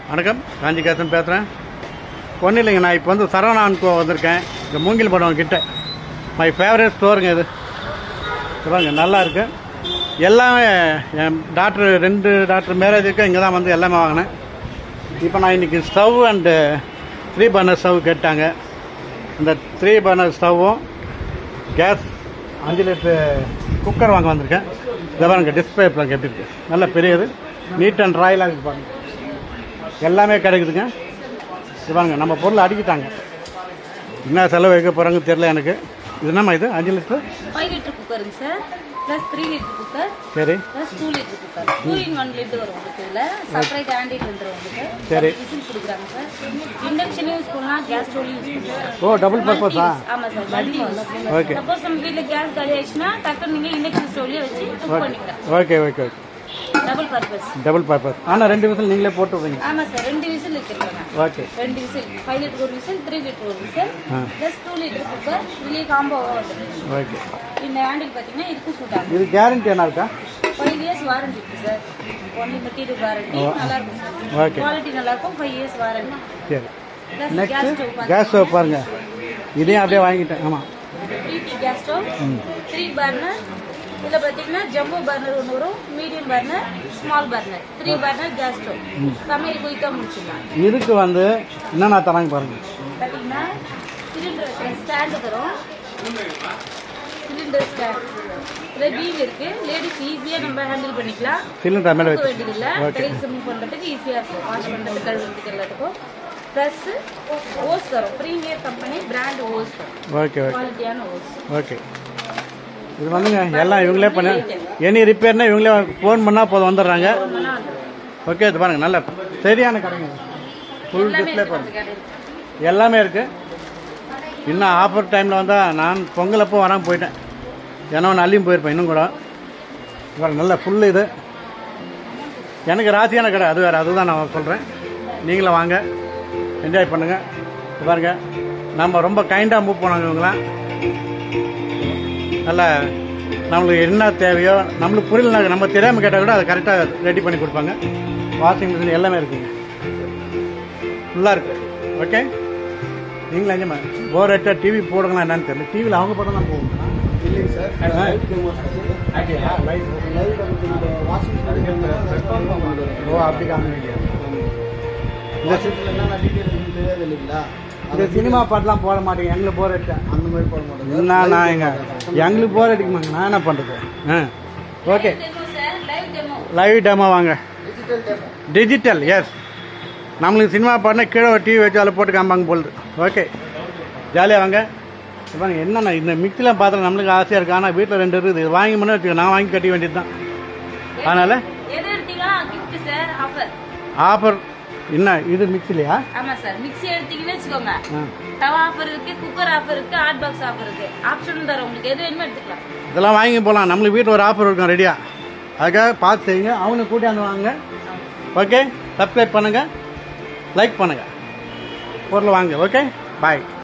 வணக்கம் காஞ்சிகாசன் பேசுகிறேன் ஒன்றும் இல்லைங்க நான் இப்போ வந்து சரவணான்கோ வந்திருக்கேன் இங்கே மூங்கில் படம் கிட்ட மை ஃபேவரட் ஸ்டோருங்க இது பாருங்க நல்லா இருக்கு எல்லாமே என் டாக்டர் ரெண்டு டாக்டர் மேரேஜுக்கு இங்கே தான் வந்து எல்லாமே வாங்கினேன் இப்போ நான் இன்றைக்கி stove and three burner stove கேட்டாங்க இந்த த்ரீ பர்னர் ஸ்டவ்வும் கேஸ் அஞ்சு லிட்டரு குக்கர் வாங்க வந்திருக்கேன் இதை பாருங்க டிஸ்பிளே பிளக் எப்படி இருக்கு நல்ல பெரியது நீட் அண்ட் ராயலாக இருக்கு பாருங்க எல்லாமே கிடைக்குதுங்க இது பாருங்க நம்ம பொருள் அடிக்கிட்டாங்க என்ன செலவு வைக்க போகிறாங்க தெரியல எனக்கு இது என்னம்மா இது அஞ்சு லிட்டரு ஃபைவ் லிட்டர் குக்கருங்க sir plus three litre cooker சரி plus two litre cooker two in one litre வரும் உங்களுக்கு இதில் செப்பரேட் ஹேண்டில் வந்துடும் உங்களுக்கு சரி. விசில் கொடுக்குறாங்க சார் இண்டக்ஷனும் யூஸ் பண்ணலாம் கேஸ் ஸ்டவ்லையும் யூஸ் பண்ணலாம் ஓ டபுள் பர்பஸா ஆமாம் சார் மல்டி ஓகே சப்போஸ் நம்ம வீட்டில் கேஸ் காலி ஆயிடுச்சுன்னா டக்குனு நீங்கள் இண்டக்ஷன் ஸ்டவ்லேயே வச்சு குக் பண்ணிக்கலாம் okay okay okay double purpose double purpose ஆனால் ரெண்டு விசில் நீங்களே போட்டு விடுறீங்க ஆமாம் சார் ரெண்டு விசில் வச்சிருக்காங்க ஓகே ரெண்டு விசில் ஃபைவ் லிட்டர் ஒரு விசில் த்ரீ லிட்டர் ஒரு விசில் ஆ. ப்ளஸ் டூ லிட்டர் குக்கர் வெளியே காம்போவாக வந்துடும் ஓகே இந்த ஹேண்டில் பார்த்தீங்கன்னா இதுக்கும் சூட் ஆகும் இது கேரண்டி என்ன இருக்கா ஃபைவ் இயர்ஸ் வாரண்டி இருக்கு சார் ஒன்லி மெட்டீரியல் வாரண்டி நல்லா இருக்கும் சார் ஓகே குவாலிட்டி நல்லா இருக்கும் ஃபைவ் இயர்ஸ் வாரண்டி சரி plus gas next stove gas stove பாருங்க இதையும் அப்படியே வாங்கிட்டேன் ஆமாம் three B gas stove three burner இதில் பார்த்தீங்கன்னா ஜம்போ பர்னர் ஒன்று வரும் medium burner small burner three burner gas stove சமையல் குயிக்காக முடிச்சிடலாம் இதுக்கு வந்து என்னென்ன தராங்க பாருங்க பார்த்தீங்கன்னா சிலிண்டர் ஸ்டாண்டு தரும் சிலிண்டர் ஸ்டாண்ட் இதில் பீம் இருக்கு லேடிஸ் ஈஸியாக நம்ம ஹேண்டில் பண்ணிக்கலாம் சிலிண்டர் மேலே தூக்க வச்சு வேண்டியதில்லை ஓகே டைல்ஸ் மூவ் பண்ணுறதுக்கு ஈஸியாக இருக்கும் வாஷ் பண்ணுறதுக்கு கழுவுறதுக்கு எல்லாத்துக்கும் ப்ளஸ் ஓஸ் தரும் ப்ரீமியர் கம்பெனி பிராண்ட் ஓஸ் தரும் ஓகே ஓகே குவாலிட்டியான ஓஸ் ஓகே இது வந்துங்க எல்லாம் இவங்களே பண்ண எனி ரிப்பேர்னா இவங்களே ஃபோன் பண்ணால் போதும் வந்துடுறாங்க ஒன்றா வந்துடும் ஓகே இது பாருங்க நல்ல சரியான கடைங்க ஃபுல் எல்லாமே டிஸ்பிளே இருக்கு பாருங்க அந்த கடையில். எல்லாமே இருக்கு இன்னும் ஆஃபர் டைமில் வந்தால் நான் பொங்கல் அப்போ வராமல் போயிட்டேன் ஏன்னா ஒன்று அள்ளியும் போயிருப்பேன் இன்னும் கூட இது பாருங்க நல்ல ஃபுல் இது எனக்கு ராசியான கடை அது வேறு அதுதான் நான் சொல்கிறேன் நீங்களும் வாங்க என்ஜாய் பண்ணுங்கள் இது பாருங்க நம்ம ரொம்ப கைண்டாக மூவ் பண்ணாங்க இவங்களாம் நல்ல நம்மளுக்கு என்ன தேவையோ நம்மளுக்கு புரியலனா நம்ம தெரியாமல் கேட்டால் கூட அதை கரெக்டாக ரெடி பண்ணி கொடுப்பாங்க வாஷிங் மிஷின் எல்லாமே இருக்குங்க ஃபுல்லாக இருக்கு ஓகே நீங்களும் எஞ்சமா போர் அடிச்சா டிவி போடுங்களா என்னன்னு தெரியல டிவியில் அவங்க படம் தான் போகும் இல்லைங்க சார் ஆ. லைட் டெமோ சார் லைட் இந்த வாஷிங் மிஷின் ஓ அப்படி காமிங்க வாஷிங்ல என்னென்ன டீட்டெயில் இருக்குன்னு தெரியாது இல்லைங்களா இந்த சினிமா பாட்டுலாம் போட மாட்டேங்க எங்களுக்கு போர் அடிச்சா அந்த மாதிரி போட மாட்டோங்க என்ன நான் எங்க எங்களுக்கு போர் அடிக்குமாங்க நான் என்ன பண்ணுறது ஆ okay demo sir live demo live demo வாங்க டிஜிட்டல் டெமோ டிஜிட்டல் எஸ் நம்மளுக்கு சினிமா பாட்டுனா கீழே ஒரு டிவி வச்சு அதில் போட்டு காமிப்பாங்க போலுது ஓகே ஜாலியாக வாங்க இப்ப பாருங்க என்னண்ணா இந்த மிக்சிலாம் பார்த்தா நம்மளுக்கு ஆசையாக இருக்குது ஆனால் வீட்டில் ரெண்டு இருக்குது இது வாங்கி முன்னே வச்சுக்கோ நான் வாங்கி கட்டி வேண்டியது தான் அதனால் எது எடுத்தீங்கன்னா கிஃப்ட் சார் ஆஃபர் ஆஃபர் என்ன இது மிக்சிலையா ஆமா சார் மிக்ஸி எடுத்தீங்கன்னு வச்சுக்கோங்க ஆ தவா ஆஃபர் இருக்கு குக்கர் ஆஃபர் இருக்கு ஹாட் பாக்ஸ் ஆஃபர் இருக்கு ஆப்ஷனும் தரோம் உங்களுக்கு எது வேணுமோ எடுத்துக்கலாம் இதெல்லாம் வாங்கி போகலாம் நம்மளுக்கு வீட்டில் ஒரு ஆஃபர் இருக்கும் ரெடியாக அதுக்காக பார்த்து செய்யுங்க அவனை கூட்டியாந்து வாங்க ஓகே சப்ஸ்கிரைப் பண்ணுங்கள் லைக் பண்ணுங்கள் பொருளை வாங்க ஓகே பாய்